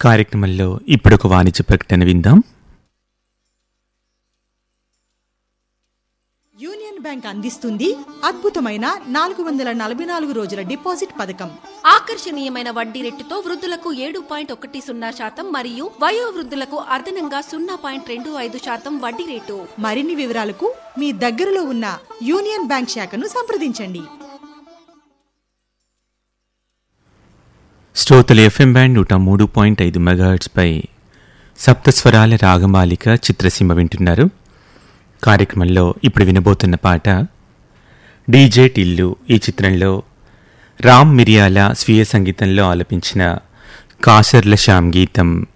కార్యక్రమంలో ఇప్పుడు ఒక వాణిజ్య ప్రకటన విందాం యూనియన్ బ్యాంక్ అందిస్తుంది అద్భుతమైన నాలుగు వందల నలభై నాలుగు రోజుల డిపాజిట్ పథకం ఆకర్షణీయమైన వడ్డీ రేటుతో వృద్ధులకు ఏడు పాయింట్ ఒకటి సున్నా శాతం మరియు వయో వృద్ధులకు అదనంగా సున్నా పాయింట్ రెండు ఐదు శాతం వడ్డీ రేటు మరిన్ని వివరాలకు మీ దగ్గరలో ఉన్న యూనియన్ బ్యాంక్ శాఖను సంప్రదించండి శ్రోతలు ఎఫ్ఎం బ్యాండ్ నూట మూడు పాయింట్ ఐదు మెగాహెట్స్పై సప్తస్వరాల రాగమాలిక చిత్రసీమ వింటున్నారు కార్యక్రమంలో ఇప్పుడు వినబోతున్న పాట డీజే టిల్లు ఈ చిత్రంలో రామ్ మిరియాల స్వీయ సంగీతంలో ఆలపించిన కాసర్ల శ్యామ్ గీతం